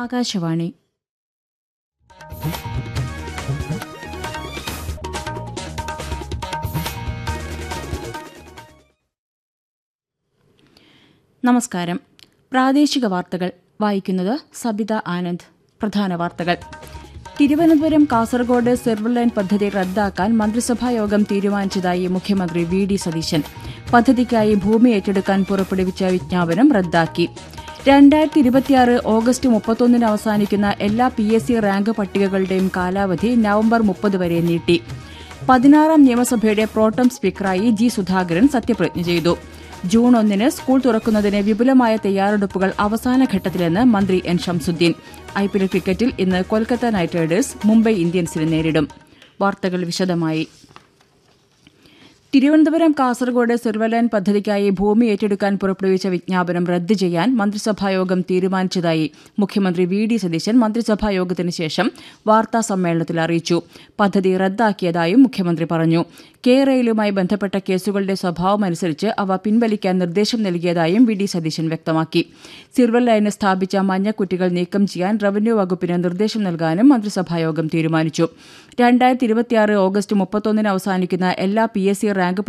ആകാശവാണി നമസ്കാരം പ്രാദേശിക വാർത്തകൾ വായിക്കുന്നത് സബിത ആനന്ദ് പ്രധാന വാർത്തകൾ തിരുവനന്തപുരം കാസർഗോഡ് സെർവർ ലൈൻ പദ്ധതി റദ്ദാക്കാൻ മന്ത്രിസഭാ യോഗം തീരുമാനിച്ചതായി മുഖ്യമന്ത്രി വി ഡി സതീശൻ പദ്ധതിക്കായി ഭൂമി ഏറ്റെടുക്കാൻ പുറപ്പെടുവിച്ച വിജ്ഞാപനം റദ്ദാക്കി രണ്ടായിരത്തി ഇരുപത്തിയാറ് ഓഗസ്റ്റ് മുപ്പത്തൊന്നിന് അവസാനിക്കുന്ന എല്ലാ പി എസ് സി റാങ്ക് പട്ടികകളുടെയും കാലാവധി നവംബർ മുപ്പത് വരെ നീട്ടി പതിനാറാം നിയമസഭയുടെ പ്രോട്ടം സ്പീക്കറായി ജി സുധാകരൻ സത്യപ്രതിജ്ഞ ചെയ്തു ജൂൺ ഒന്നിന് സ്കൂൾ തുറക്കുന്നതിന് വിപുലമായ തയ്യാറെടുപ്പുകൾ അവസാന ഘട്ടത്തിലെന്ന് മന്ത്രി എൻ ഷംസുദ്ദീൻ ഐപിഎൽ ക്രിക്കറ്റിൽ ഇന്ന് കൊൽക്കത്ത നൈറ്റ് റൈഡേഴ്സ് മുംബൈ ഇന്ത്യൻസിനെ നേരിടും വാർത്തകൾ വിശദമായി തിരുവനന്തപുരം കാസർഗോഡ് സിർവലൈൻ പദ്ധതിക്കായി ഭൂമി ഏറ്റെടുക്കാൻ പുറപ്പെടുവിച്ച വിജ്ഞാപനം റദ്ദ് ചെയ്യാൻ മന്ത്രിസഭായോഗം തീരുമാനിച്ചതായി മുഖ്യമന്ത്രി വി ഡി സതീശൻ മന്ത്രിസഭായോഗത്തിന് ശേഷം വാർത്താ സമ്മേളനത്തിൽ അറിയിച്ചു പദ്ധതി റദ്ദാക്കിയതായും മുഖ്യമന്ത്രി പറഞ്ഞു കെ റെയിലുമായി ബന്ധപ്പെട്ട കേസുകളുടെ സ്വഭാവമനുസരിച്ച് അവ പിൻവലിക്കാൻ നിർദ്ദേശം നൽകിയതായും വി ഡി സതീശൻ വ്യക്തമാക്കി സിർവൽ ലൈന് സ്ഥാപിച്ച മഞ്ഞക്കുറ്റികൾ നീക്കം ചെയ്യാൻ റവന്യൂ വകുപ്പിന് നിർദ്ദേശം നൽകാനും മന്ത്രിസഭായോഗം തീരുമാനിച്ചു രണ്ടായിരത്തി ഇരുപത്തിയാറ് ഓഗസ്റ്റ് മുപ്പത്തൊന്നിന് അവസാനിക്കുന്ന എല്ലാ പി എസ് സി റാങ്ക്